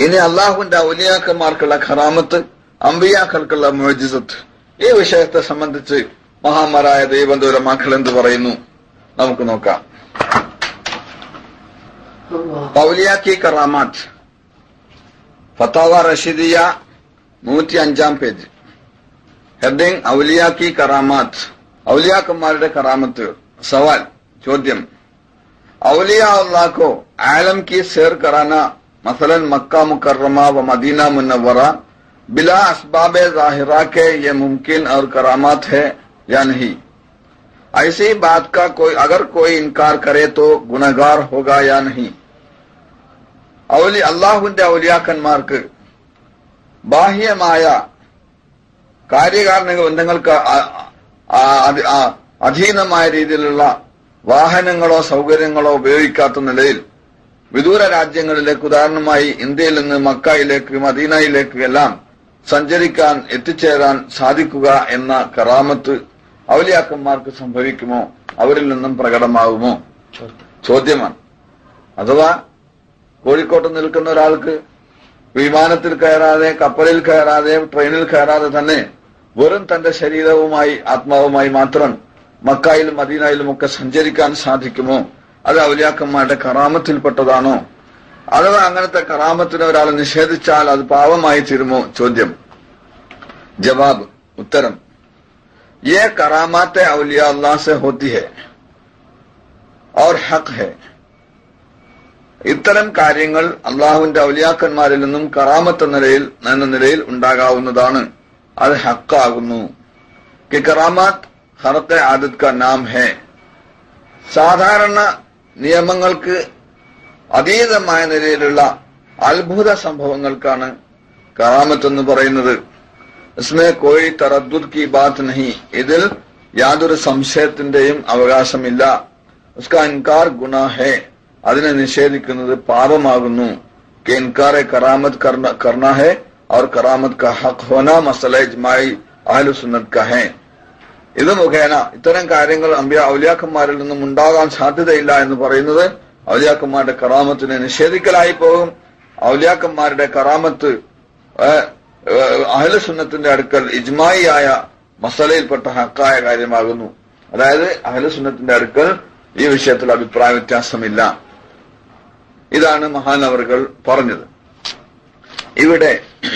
ഇനി അള്ളാഹുവിന്റെ ഔലിയാക്കന്മാർക്കുള്ള ഖറാമത്ത് അമ്പിയാക്കൾക്കുള്ള മോജിസത്ത് ഈ വിഷയത്തെ സംബന്ധിച്ച് മഹാന്മാരായ ദൈവദൂരമാക്കൾ എന്ത് പറയുന്നു നമുക്ക് നോക്കാം ഔലിയാക്കി കറാമാത്ത് ഫത്താവ റഷീദിയ നൂറ്റി അഞ്ചാം പേജ് ഹെഡിങ് ഔലിയാക്കി കറാമാത്ത് ഔലിയാക്കന്മാരുടെ കറാമത്ത് സവാൽ ചോദ്യം ഔലിയ अल्लाह को आलम की सैर कराना मसलन मक्का मुकर्रमा व मदीना मुनव्वरा बिला असबाब जाहिरा के ये मुमकिन और करामात है या नहीं ऐसी बात का कोई अगर कोई इनकार करे तो गुनहगार होगा या नहीं ഔലി അള്ളാഹുവിന്റെ ഔലിയാക്കന്മാർക്ക് ബാഹ്യമായ കാര്യകാരണ ബന്ധങ്ങൾക്ക് അ- ആ- അധി- ആ- അധീനമായ രീതിയിലുള്ള വാഹനങ്ങളോ സൗകര്യങ്ങളോ ഉപയോഗിക്കാത്ത നിലയിൽ വിദൂര രാജ്യങ്ങളിലേക്ക് ഉദാഹരണമായി ഇന്ത്യയിൽ നിന്ന് മക്കായിലേക്ക് മദീനയിലേക്ക് എല്ലാം സഞ്ചരിക്കാൻ എത്തിച്ചേരാൻ സാധിക്കുക എന്ന കറാമത്ത് ഔലിയാക്കന്മാർക്ക് സംഭവിക്കുമോ അവരിൽ നിന്നും പ്രകടമാകുമോ ചോദ്യമാണ് അഥവാ കോഴിക്കോട്ട് നിൽക്കുന്ന ഒരാൾക്ക് വിമാനത്തിൽ കയറാതെ കപ്പലിൽ കയറാതെ ട്രെയിനിൽ കയറാതെ തന്നെ വെറും തന്റെ ശരീരവുമായി ആത്മാവുമായി മാത്രം മക്കായിലും മദീനയിലും ഒക്കെ സഞ്ചരിക്കാൻ സാധിക്കുമോ അത് ഔലിയാക്കന്മാരുടെ കറാമത്തിൽപ്പെട്ടതാണോ അഥവാ അങ്ങനത്തെ കറാമത്തിനെ ഒരാൾ നിഷേധിച്ചാൽ അത് പാവമായി തീരുമോ ചോദ്യം ജവാബ് ഉത്തരം ये करामात औलिया अल्लाह से होती है और हक है ഇത്തരം കാര്യങ്ങൾ അള്ളാഹുവിന്റെ ഔലിയാക്കന്മാരിൽ നിന്നും കറാമത്ത് നിലയിൽ എന്ന നിലയിൽ ഉണ്ടാകാവുന്നതാണ് അത് ഹക്കാകുന്നു कि കറാമാത്ത് ഹറത്തെ ആദത് का നാം ഹെ സാധാരണ നിയമങ്ങൾക്ക് അതീതമായ നിലയിലുള്ള അത്ഭുത സംഭവങ്ങൾക്കാണ് കറാമത്ത് എന്ന് പറയുന്നത് इसमें कोई तरद्दुद की बात नहीं ഇതിൽ യാതൊരു സംശയത്തിന്റെയും അവകാശമില്ല उसका इनकार गुनाह है അതിനെ നിഷേധിക്കുന്നത് പാപമാകുന്നു कि इनकार करामत करना करना है और करामत का हक होना मसला इजमाई അഹ്ലു സുന്നത്ത് का है ഇത് മുഖേന ഇത്തരം കാര്യങ്ങൾ അമ്പിയ ഔലിയാക്കന്മാരിൽ നിന്നും ഉണ്ടാകാൻ സാധ്യതയില്ല എന്ന് പറയുന്നത് ഔലിയാക്കന്മാരുടെ കറാമത്തിനെ നിഷേധിക്കലായി പോകും ഔലിയാക്കന്മാരുടെ കറാമത്ത് അഹ്ലു സുന്നത്തിന്റെ അടുക്കൽ ഇജ്മായിയായ മസലയിൽപ്പെട്ട ഹക്കായ കാര്യമാകുന്നു അതായത് അഹ്ലു സുന്നത്തിന്റെ അടുക്കൽ ഈ വിഷയത്തിൽ അഭിപ്രായ വ്യത്യാസമില്ല ഇതാണ് മഹാനവറുകൾ പറഞ്ഞത് ഇവിടെ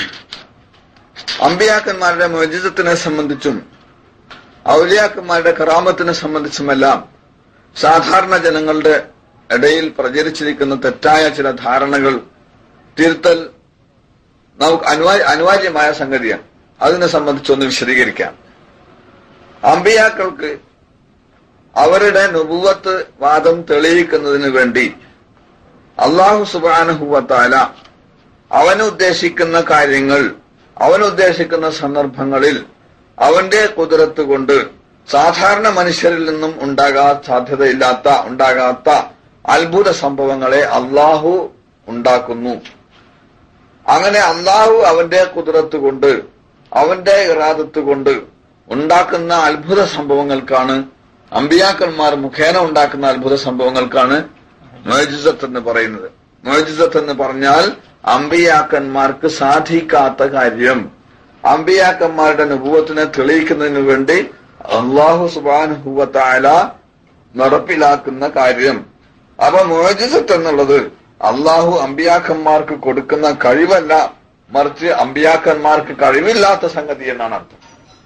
അമ്പിയാക്കന്മാരുടെ മോചിതത്തിനെ സംബന്ധിച്ചും ഔലിയാക്കന്മാരുടെ കറാമത്തിനെ സംബന്ധിച്ചുമെല്ലാം സാധാരണ ജനങ്ങളുടെ ഇടയിൽ പ്രചരിച്ചിരിക്കുന്ന തെറ്റായ ചില ധാരണകൾ തിരുത്തൽ നമുക്ക് അനിവാര്യ അനിവാര്യമായ സംഗതിയാണ് അതിനെ സംബന്ധിച്ചൊന്ന് വിശദീകരിക്കാം അമ്പിയാക്കൾക്ക് അവരുടെ നുപുവത്ത് വാദം തെളിയിക്കുന്നതിന് വേണ്ടി അള്ളാഹു സുബാനുഹുവത്താല അവനുദ്ദേശിക്കുന്ന കാര്യങ്ങൾ അവനുദ്ദേശിക്കുന്ന സന്ദർഭങ്ങളിൽ അവന്റെ കുതിരത്ത് കൊണ്ട് സാധാരണ മനുഷ്യരിൽ നിന്നും ഉണ്ടാകാൻ സാധ്യതയില്ലാത്ത ഉണ്ടാകാത്ത അത്ഭുത സംഭവങ്ങളെ അള്ളാഹു ഉണ്ടാക്കുന്നു അങ്ങനെ അള്ളാഹു അവന്റെ കുതിരത്ത് കൊണ്ട് അവന്റെ ഇറാദത്ത് കൊണ്ട് ഉണ്ടാക്കുന്ന അത്ഭുത സംഭവങ്ങൾക്കാണ് അമ്പിയാക്കന്മാർ മുഖേന ഉണ്ടാക്കുന്ന അത്ഭുത സംഭവങ്ങൾക്കാണ് മോജിസത്ത് എന്ന് പറയുന്നത് മോജിസത്ത് എന്ന് പറഞ്ഞാൽ അമ്പിയാക്കന്മാർക്ക് സാധിക്കാത്ത കാര്യം അമ്പിയാക്കന്മാരുടെ നുപൂവത്തിനെ തെളിയിക്കുന്നതിന് വേണ്ടി അള്ളാഹു സുബാനുഭൂവത്തായ നടപ്പിലാക്കുന്ന കാര്യം അപ്പൊ മോജിസത്ത് എന്നുള്ളത് അള്ളാഹു അമ്പിയാക്കന്മാർക്ക് കൊടുക്കുന്ന കഴിവല്ല മറിച്ച് അമ്പിയാക്കന്മാർക്ക് കഴിവില്ലാത്ത സംഗതി എന്നാണ് അർത്ഥം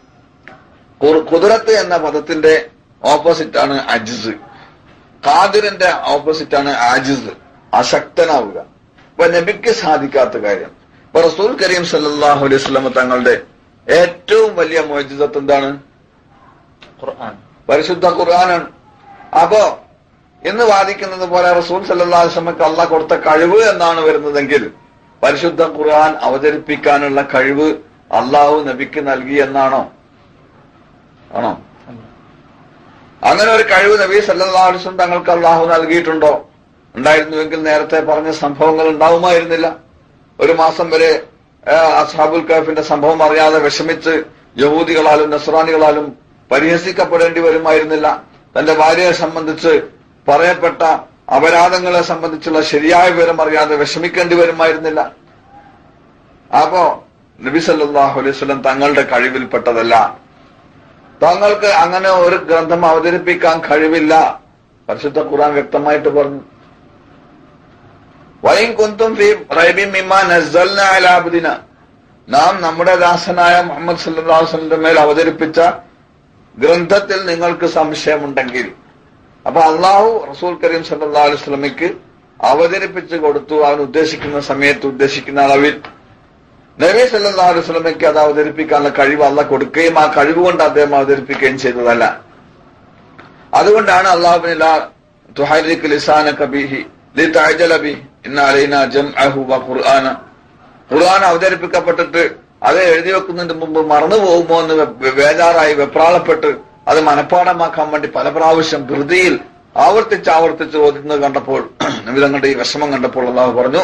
ഖുർ- ഖുദ്റത്ത് എന്ന പദത്തിന്റെ ഓപ്പോസിറ്റ് ആണ് അജിസ് ഖാദിറിന്റെ ഓപ്പോസിറ്റ് ആണ് ആജിസ് അശക്തനാവുക ഇപ്പൊ നബിക്ക് സാധിക്കാത്ത കാര്യം ഇപ്പൊ റസൂൽ കരീം സല്ലല്ലാഹു അലൈഹി വസല്ലമ തങ്ങളുടെ ഏറ്റവും വലിയ മോചിതത്ത് എന്താണ് ഖുർആൻ പരിശുദ്ധ ഖുർആനാണ് അപ്പോ ഇന്ന് വാദിക്കുന്നത് പോലെ റസൂൽ സല്ലല്ലാഹു അലൈഹി വസല്ലമക്ക് അള്ളാഹ് കൊടുത്ത കഴിവ് എന്നാണ് വരുന്നതെങ്കിൽ പരിശുദ്ധ ഖുർആൻ അവതരിപ്പിക്കാനുള്ള കഴിവ് അള്ളാഹു നബിക്ക് നൽകി എന്നാണോ ആണോ അങ്ങനെ ഒരു കഴിവ് നബി സല്ലല്ലാഹു അലൈഹി വസല്ലം തങ്ങൾക്ക് അള്ളാഹു നൽകിയിട്ടുണ്ടോ ഉണ്ടായിരുന്നുവെങ്കിൽ നേരത്തെ പറഞ്ഞ സംഭവങ്ങൾ ഉണ്ടാവുമായിരുന്നില്ല ഒരു മാസം വരെ ആ, അസ്ഹാബുൽ കഹഫിന്റെ സംഭവം അറിയാതെ വിഷമിച്ച് യഹൂദികളാലും നസ്രാനികളാലും പരിഹസിക്കപ്പെടേണ്ടി വരുമായിരുന്നില്ല തന്റെ ഭാര്യയെ സംബന്ധിച്ച് പറയപ്പെട്ട അപരാധങ്ങളെ സംബന്ധിച്ചുള്ള ശരിയായ വിവരം അറിയാതെ വിഷമിക്കേണ്ടി വരുമായിരുന്നില്ല അപ്പോ നബി സല്ലല്ലാഹു അലൈഹി വസല്ലം തങ്ങളുടെ കഴിവിൽപ്പെട്ടതല്ല തങ്ങൾക്ക് അങ്ങനെ ഒരു ഗ്രന്ഥം അവതരിപ്പിക്കാൻ കഴിവില്ല പരിശുദ്ധ ഖുർആൻ വ്യക്തമായിട്ട് പറഞ്ഞു വൈൻ കുന്തും ഫീ റൈബിൻ മിമ്മാ നസ്സൽനാ അലാ അബ്ദിന നാം നമ്മുടെ ദാസനായ മുഹമ്മദ് സല്ലല്ലാഹു അലൈഹി വസല്ലം മേൽ അവതരിപ്പിച്ച ഗ്രന്ഥത്തിൽ നിങ്ങൾക്ക് സംശയമുണ്ടെങ്കിൽ അപ്പൊ അള്ളാഹു റസൂൽ കരീം സല്ലല്ലാഹു അലൈഹി വസല്ലമയ്ക്ക് അവതരിപ്പിച്ചു കൊടുത്തു അവൻ ഉദ്ദേശിക്കുന്ന സമയത്ത് ഉദ്ദേശിക്കുന്ന അളവിൽ നബി സല്ലല്ലാഹു അലൈഹി വസല്ലമയ്ക്ക് അത് അവതരിപ്പിക്കാനുള്ള കഴിവ് അല്ല കൊടുക്കുകയും ആ കഴിവ് കൊണ്ട് അദ്ദേഹം അവതരിപ്പിക്കുകയും ചെയ്തതല്ല അതുകൊണ്ടാണ് അള്ളാഹുബിനില്ല തുഹരിക് ലിസാനക ബിഹി ലിതഅജല ബിഹി ഇന്ന അലൈനാ ജംഅഹു വ ഖുർആന ഖുർആൻ അവതരിപ്പിക്കപ്പെട്ടിട്ട് അത് എഴുതി വെക്കുന്നതിന് മുമ്പ് മറന്നു പോകുമോ എന്ന് വെ- ബേജാറായി വെപ്രാളപ്പെട്ട് അത് മനഃപ്പാടമാക്കാൻ വേണ്ടി പല പ്രാവശ്യം ധൃതിയിൽ ആവർത്തിച്ച് ആവർത്തിച്ച് ഓതുന്നത് കണ്ടപ്പോൾ നിമിതങ്ങളുടെ ഈ വിഷമം കണ്ടപ്പോൾ അള്ളാഹു പറഞ്ഞു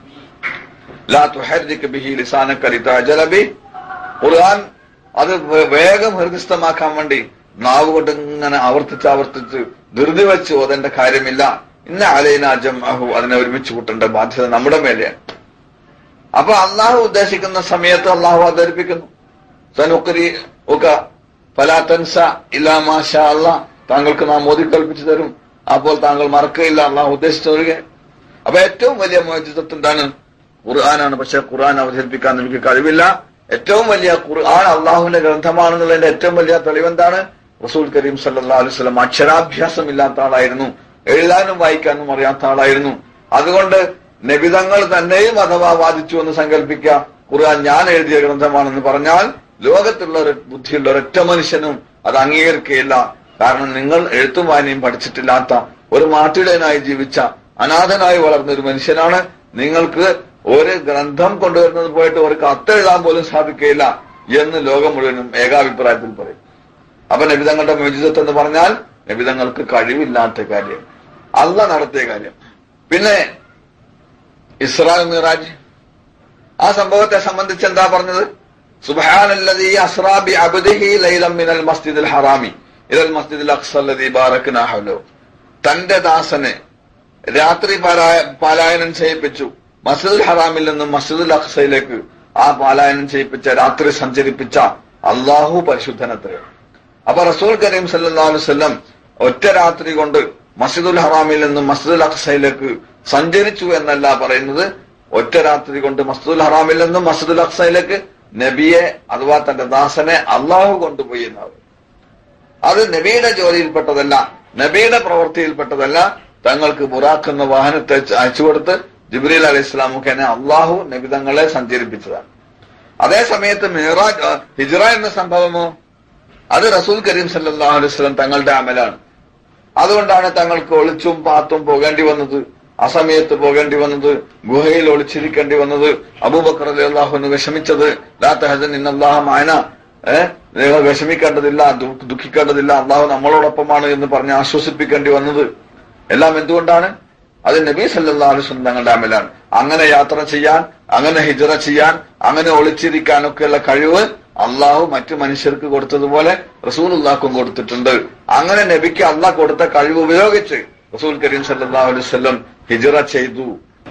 ലാ തുഹരിക് ബിഹി ലിസാനക ലിതഅജല ബിഹി ഖുർആൻ അത് വേ- വേഗം ഹൃദയസ്ഥമാക്കാൻ വേണ്ടി നാവ് കൊണ്ട് ഇങ്ങനെ ആവർത്തിച്ച് ആവർത്തിച്ച് ധൃതി വെച്ച് ഓതേണ്ട കാര്യമില്ല ഇന്ന അലൈന ജംഅഹു അതിനെ ഒരുമിച്ച് കൂട്ടേണ്ട ബാധ്യത നമ്മുടെ മേലെയാണ് അപ്പൊ അള്ളാഹു ഉദ്ദേശിക്കുന്ന സമയത്ത് അള്ളാഹു അവതരിപ്പിക്കുന്നു സനുക്കരി ഒക്കെ ഫലാത്തൻസ ഇല്ലാ മാഷ അള്ളാഹ് താങ്കൾക്ക് നാം മോദി കൽപ്പിച്ചു തരും അപ്പോൾ താങ്കൾ മറക്കുകയില്ല അള്ളാഹു ഉദ്ദേശിച്ചു തരിക അപ്പൊ ഏറ്റവും വലിയ മോചിതത്വം എന്താണ് ഖുർആനാണ് പക്ഷെ ഖുർആൻ അവതരിപ്പിക്കാൻ നമുക്ക് കഴിവില്ല ഏറ്റവും വലിയ ഖുർആൻ അള്ളാഹുവിന്റെ ഗ്രന്ഥമാണെന്നുള്ളതിന്റെ ഏറ്റവും വലിയ തെളിവെന്താണ് റസൂൽ കരീം സല്ലല്ലാഹു അലൈഹി വസല്ലം അക്ഷരാഭ്യാസം ഇല്ലാത്ത ആളായിരുന്നു എഴുതാനും വായിക്കാനും അറിയാത്ത ആളായിരുന്നു അതുകൊണ്ട് നബിതങ്ങൾ തന്നെയും അഥവാ വാദിച്ചു എന്ന് സങ്കല്പിക്കുക ഖുർആൻ ഞാൻ എഴുതിയ ഗ്രന്ഥമാണെന്ന് പറഞ്ഞാൽ ലോകത്തുള്ള ഒരു ബുദ്ധിയുള്ള ഒരൊറ്റ മനുഷ്യനും അത് അംഗീകരിക്കുകയില്ല കാരണം നിങ്ങൾ എഴുത്തും വായനയും പഠിച്ചിട്ടില്ലാത്ത ഒരു മാട്ടിടയനായി ജീവിച്ച അനാഥനായി വളർന്ന ഒരു മനുഷ്യനാണ് നിങ്ങൾക്ക് ഒരു ഗ്രന്ഥം കൊണ്ടുവരുന്നത് പോയിട്ട് ഒരു കത്തെഴുതാൻ പോലും സാധിക്കുകയില്ല എന്ന് ലോകം മുഴുവനും ഏകാഭിപ്രായത്തിൽ പറയും അപ്പൊ നബിതങ്ങളുടെ മോചിതത്വം എന്ന് പറഞ്ഞാൽ നബിതങ്ങൾക്ക് കഴിവില്ലാത്ത കാര്യം അല്ല നടത്തിയ കാര്യം പിന്നെ ഇസ്രാ മിറാജ് ആ സംഭവത്തെ സംബന്ധിച്ച് എന്താ പറഞ്ഞത് സുബ്ഹാനല്ലദീ അസ്റാ ബി അബ്ദിഹി ലൈലം മിനൽ മസ്ജിദിൽ ഹറാമി ഇലൽ മസ്ജിദിൽ അഖ്സല്ലദീ ബാറക്നാ ഹൗലഹു തന്റെ ദാസനെ രാത്രി പാരായ- പാലായനം ചെയ്യിപ്പിച്ചു മസ്ജിദുൽ ഹറാമിൽ നിന്നും മസ്ജിദുൽ അഖ്സയിലേക്ക് ആ പാലായനം ചെയ്യിപ്പിച്ച രാത്രി സഞ്ചരിപ്പിച്ച അള്ളാഹു പരിശുദ്ധനത്രേ അപ്പൊ റസൂൽ കരീം സല്ലല്ലാഹു അലൈഹി വസല്ലം ഒറ്റ രാത്രി കൊണ്ട് മസ്ജിദുൽ ഹറാമിൽ നിന്നും മസ്ജിദുൽ അഖ്സയിലേക്ക് സഞ്ചരിച്ചു എന്നല്ല പറയുന്നത് ഒറ്റ രാത്രി കൊണ്ട് മസ്ജിദുൽ ഹറാമിൽ നിന്നും മസ്ജിദുൽ അഖ്സയിലേക്ക് നബിയെ അഥവാ തന്റെ ദാസനെ അള്ളാഹു കൊണ്ടുപോയി എന്നാണ് അത് നബിയുടെ ജോലിയിൽപ്പെട്ടതല്ല നബിയുടെ പ്രവൃത്തിയിൽപ്പെട്ടതല്ല തങ്ങൾക്ക് ബുറാഖ് എന്ന വാഹനത്തെ അയച്ചു കൊടുത്ത് ജിബ്രീൽ അലൈഹി ഇസ്ലാം മുഖേന അള്ളാഹു നബി തങ്ങളെ സഞ്ചരിപ്പിച്ചതാണ് അതേ സമയത്ത് മിറാജ് ആ, ഹിജ്റ എന്ന സംഭവമോ അത് റസൂൽ കരീം സല്ലല്ലാഹു അലൈഹി വസല്ലം തങ്ങളുടെ അമലാണ് അതുകൊണ്ടാണ് തങ്ങൾക്ക് ഒളിച്ചും പാത്തും പോകേണ്ടി വന്നത് ആ സമയത്ത് പോകേണ്ടി വന്നത് ഗുഹയിൽ ഒളിച്ചിരിക്കേണ്ടി വന്നത് അബൂബക്കർ അലി അള്ളാഹുന്ന് വിഷമിച്ചത് ലാ തഹസൻ ഇന്നല്ലാഹ മായന ഏഹ് നിങ്ങൾ വിഷമിക്കേണ്ടതില്ല ദു- ദുഃഖിക്കേണ്ടതില്ല അള്ളാഹു നമ്മളോടൊപ്പമാണ് എന്ന് പറഞ്ഞ് ആശ്വസിപ്പിക്കേണ്ടി വന്നത് എല്ലാം എന്തുകൊണ്ടാണ് അത് നബി സല്ലല്ലാഹു അലൈഹി വസല്ലം തങ്ങളുടെ അമലാണ് അങ്ങനെ യാത്ര ചെയ്യാൻ അങ്ങനെ ഹിജറ ചെയ്യാൻ അങ്ങനെ ഒളിച്ചിരിക്കാനൊക്കെയുള്ള കഴിവ് അള്ളാഹു മറ്റു മനുഷ്യർക്ക് കൊടുത്തതുപോലെ റസൂലുള്ളാഹ്ക്കും കൊടുത്തിട്ടുണ്ട് അങ്ങനെ നബിക്ക് അള്ളാഹ് കൊടുത്ത കഴിവ് ഉപയോഗിച്ച് റസൂൽ കരീം സല്ലല്ലാഹു അലൈഹി വസല്ലം ഹിജറ ചെയ്തു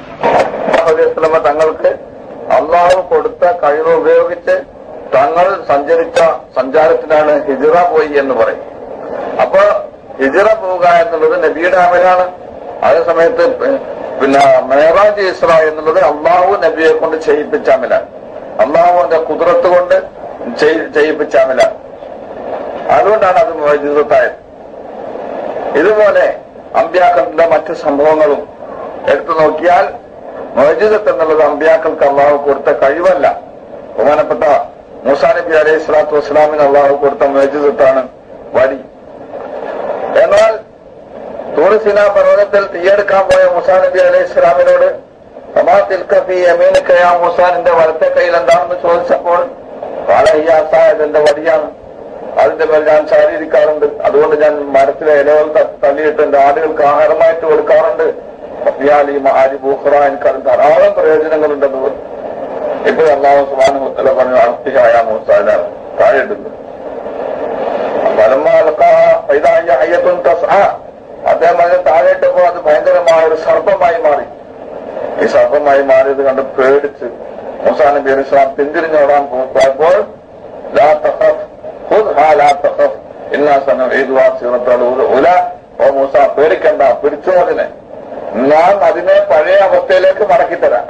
തങ്ങൾക്ക് അള്ളാഹു കൊടുത്ത കഴിവ് ഉപയോഗിച്ച് തങ്ങൾ സഞ്ചരിച്ച സഞ്ചാരത്തിനാണ് ഹിജറ പോയി എന്ന് പറയും അപ്പൊ ഹിജറ പോവുക എന്നുള്ളത് നബിയുടെ അമലാണ് അതേ സമയത്ത് പി- പിന്നെ മേറാജ് ഇസ്ര എന്നുള്ളത് അള്ളാഹു നബിയെ കൊണ്ട് ചെയ്യിപ്പിച്ച അമലാണ് അള്ളാഹുവിന്റെ കുതിരത്ത് കൊണ്ട് ചെയ്- ചെയ്യിപ്പിച്ച അമലാണ് അതുകൊണ്ടാണ് അത് മോചിതത്തായത് ഇതുപോലെ അമ്പ്യാക്കളുടെ മറ്റ് സംഭവങ്ങളും എടുത്തു നോക്കിയാൽ മോചിതത്ത് എന്നുള്ളത് അമ്പ്യാക്കൾക്ക് അള്ളാഹു കൊടുത്ത കഴിവല്ല ബഹുമാനപ്പെട്ട മൂസാ നബി അലൈഹി സ്വലാത്തു വസ്സലാമിന് അള്ളാഹു കൊടുത്ത മോചിതത്താണ് വടി എന്നാൽ തൂറിസിന പർവ്വതത്തിൽ തീയെടുക്കാൻ പോയ മുസാ നബി അലൈഹി സ്വലാമിനോട് അമാ തിൽക്കഫി യമീനക്കയാ മുസാനിന്റെ വലത്തെ കയ്യിൽ എന്താണെന്ന് ചോദിച്ചപ്പോൾ പാലയ്യാസായതിന്റെ വടിയാണ് അതിന്റെ മേൽ ഞാൻ ചാരിയിരിക്കാറുണ്ട് അതുകൊണ്ട് ഞാൻ മരത്തിലെ ഇലകൾ ത- തള്ളിയിട്ട് എന്റെ ആടുകൾക്ക് ആഹാരമായിട്ട് കൊടുക്കാറുണ്ട് അപ്പിയാലി ആരി ബൂഹറ എനിക്ക് അതിന് ധാരാളം പ്രയോജനങ്ങളുണ്ടെന്ന് പറഞ്ഞു. ഇപ്പോൾ അള്ളാഹു സുബാനുത്തല പറഞ്ഞു അർത്തിയായ മൂസാനാണ് താഴെ ഇടുന്നു അയ്യത്തും അദ്ദേഹം അതിന് താഴെയിട്ടപ്പോ അത് ഭയങ്കരമായ ഒരു സർപ്പമായി മാറി ഈ സർപ്പമായി മാറിയത് കണ്ട് പേടിച്ച് മൂസാ നബി അലൈഹി സ്വലാം പിന്തിരിഞ്ഞോടാൻ പോയപ്പോൾ ലാ തഖഫ് ഖുദ്ഹാ ലാ തഖഫ് ഇന്നാ സനഈദുഹാ സിറത്തുൽ ഉല ഓ മൂസ പേടിക്കണ്ട പിടിച്ചോ അതിനെ ഞാൻ അതിനെ പഴയ അവസ്ഥയിലേക്ക് മടക്കിത്തരാം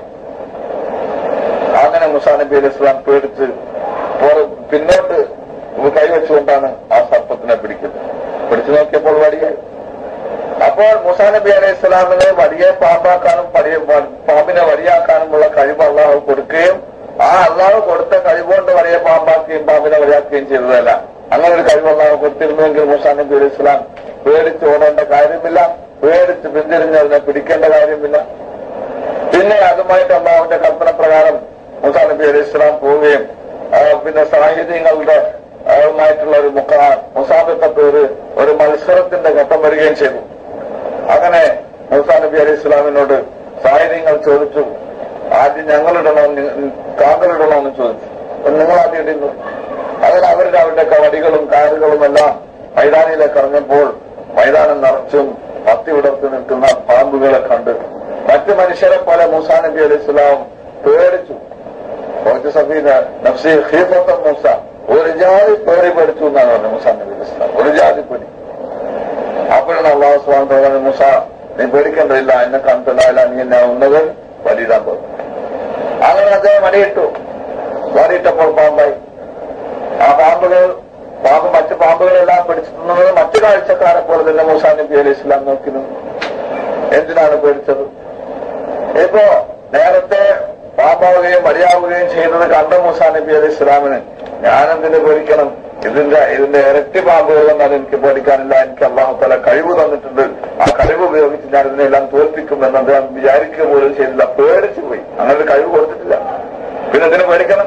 അങ്ങനെ മുസാ നബി അലൈഹി സ്വലാം പേടിച്ച് പുറ- പിന്നോട്ട് കൈവച്ചുകൊണ്ടാണ് ആ സർപ്പത്തിനെ പിടിക്കുന്നത് പിടിച്ചു നോക്കിയപ്പോൾ വടിയായി അപ്പോൾ മുസാ നബി അലൈഹി സ്വലാമിന് വടിയെ പാമ്പാക്കാനും പടിയെ പാമ്പിനെ വടിയാക്കാനുമുള്ള കഴിവ് അള്ളാഹു കൊടുക്കുകയും ആ അള്ളാഹു കൊടുത്ത കഴിവുകൊണ്ട് വടിയെ പാമ്പാക്കുകയും പാമ്പിനെ വടിയാക്കുകയും ചെയ്തതല്ല അങ്ങനെ ഒരു കഴിവ് അള്ളാഹു കൊടുത്തിരുന്നുവെങ്കിൽ മുസാ നബി അലൈഹി സ്വലാം പേടിച്ച് ഓടേണ്ട കാര്യമില്ല പേടിച്ച് പിന്തിരിഞ്ഞ് അതിനെ പിടിക്കേണ്ട കാര്യമില്ല പിന്നെ അതുമായിട്ട് അള്ളാഹുവിന്റെ കൽപ്പന പ്രകാരം മുസാ നബി അലൈഹി സ്വലാം പോവുകയും ആ, പിന്നെ സാഹിത്യങ്ങളുടെ ആയിട്ടുള്ള ഒരു മുഖ മുസാബിത്ത പേര് ഒരു മത്സരത്തിന്റെ ഘട്ടം വരികയും ചെയ്തു അങ്ങനെ മൂസാ നബി അലൈഹി ഇസ്ലാമിനോട് സാഹചര്യങ്ങൾ ചോദിച്ചു ആദ്യം ഞങ്ങളിടണോ നി- താങ്കളിടണോ എന്ന് ചോദിച്ചു അപ്പൊ നിങ്ങൾ ആദ്യം ഇടുന്നു അങ്ങനെ അവരുടെ അവരുടെ കവടികളും കാറുകളും എല്ലാം മൈതാനിയിലേക്ക് ഇറങ്ങുമ്പോൾ മൈതാനം നിറച്ചും പത്തി വിടർത്തി നിൽക്കുന്ന പാമ്പുകളെ കണ്ട് മറ്റു മനുഷ്യരെ പോലെ മൂസാ നബി അലൈഹി ഇസ്ലാം പേടിച്ചു കുറച്ച് സഫീന നഫ്സി ഖീഫത്തൻ മൂസ ഒരു ജാതി പേടി പേടിച്ചു എന്നാണ് പറഞ്ഞത് മൂസാ നബി അലൈഹി ഇസ്ലാം ഒരു ജാതി പേടി അപ്പോഴാണ് അള്ളാഹു സ്വാൻ തോന്നുന്നത് മുസ നീ പേടിക്കേണ്ടതില്ല എന്നെ കണ്ടല്ല നീ എന്നെ ഉന്നതൻ വലിയിടാൻ പോകുന്നു അങ്ങനെ അദ്ദേഹം വടിയിട്ടു വടിയിട്ടപ്പോൾ പാമ്പായി ആ പാമ്പുകൾ പാമ്പ് മറ്റു പാമ്പുകളെല്ലാം പിടിച്ചു തിന്നുന്നത് മറ്റു കാഴ്ചക്കാരെ പോലെ തന്നെ മൂസാ നബി അലൈഹി ഇസ്ലാം നോക്കി നിന്നു എന്തിനാണ് പേടിച്ചത് ഇപ്പോ നേരത്തെ പാമ്പാവുകയും മടിയാവുകയും ചെയ്യുന്നത് കണ്ട മൂസാ നബി അലൈഹി ഇസ്ലാമിന് ഞാനെന്തിനു പേടിക്കണം ഇതിന്റെ ഇതിന്റെ ഇരട്ടി പാമ്പുകളൊന്നും എനിക്ക് പേടിക്കാനില്ല എനിക്ക് അള്ളാഹു തല കഴിവ് തന്നിട്ടുണ്ട് ആ കഴിവ് ഉപയോഗിച്ച് ഞാൻ ഇതിനെല്ലാം തോൽപ്പിക്കുമെന്ന് അദ്ദേഹം വിചാരിക്കുക പോലും ചെയ്തില്ല പേടിച്ചു പോയി അങ്ങനെ ഒരു കഴിവ് കൊടുത്തിട്ടില്ല പിന്നെ ഇതിന് പേടിക്കണം